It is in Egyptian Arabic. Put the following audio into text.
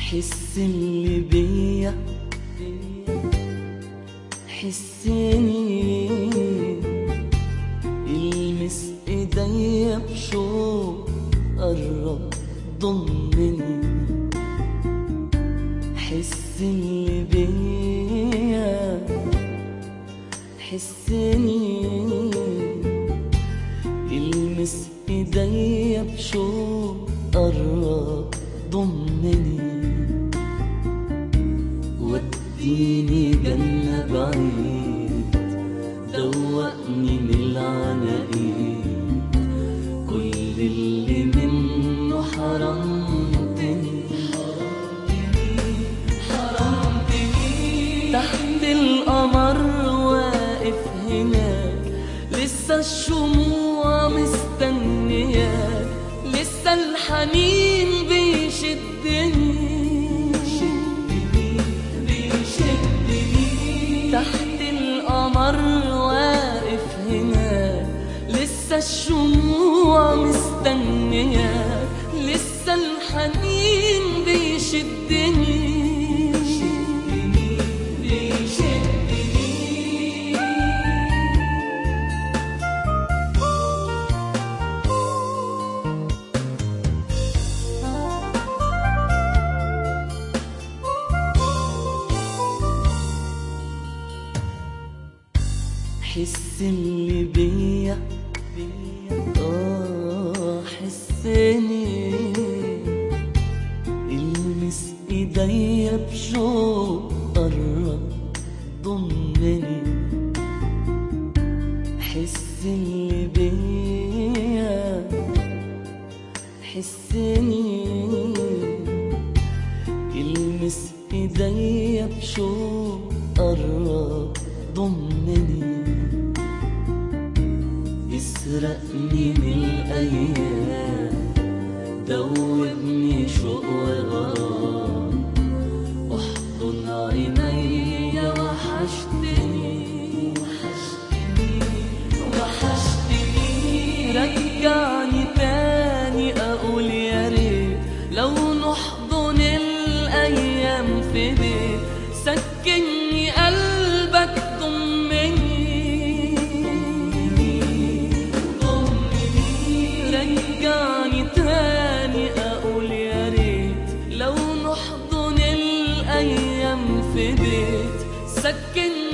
حس اللي بيا حسني المس ايديا بشوق قرب ضمني حس اللي بيا حسني المس ايديا بشوق قرب ضمني وديني جنة بعيد دوقني من العناقيد كل اللي منه حرمتني حرمتني تحت القمر واقف هناك لسه الشموع مستنياك لسه الحنين بيشدني تحت القمر واقف هناك لسه الشموع مستنياك لسه الحنين بيشدني بيشدني حس اللي بيا اه حسني المس ايديا بشوق قرب ضمني حس اللي بيا حسني المس ايديا بشوق قرب ضمني اسرقني من الايام دوبني شوق وغرام احضن عينيا وحشتني وحشتني وحشتني رجعني تاني اقول يا ريت لو نحضن الايام في بيت سكني قلبك ضمني ضمني رجعني تاني اقول يا ريت لو نحضن الايام في بيت سكني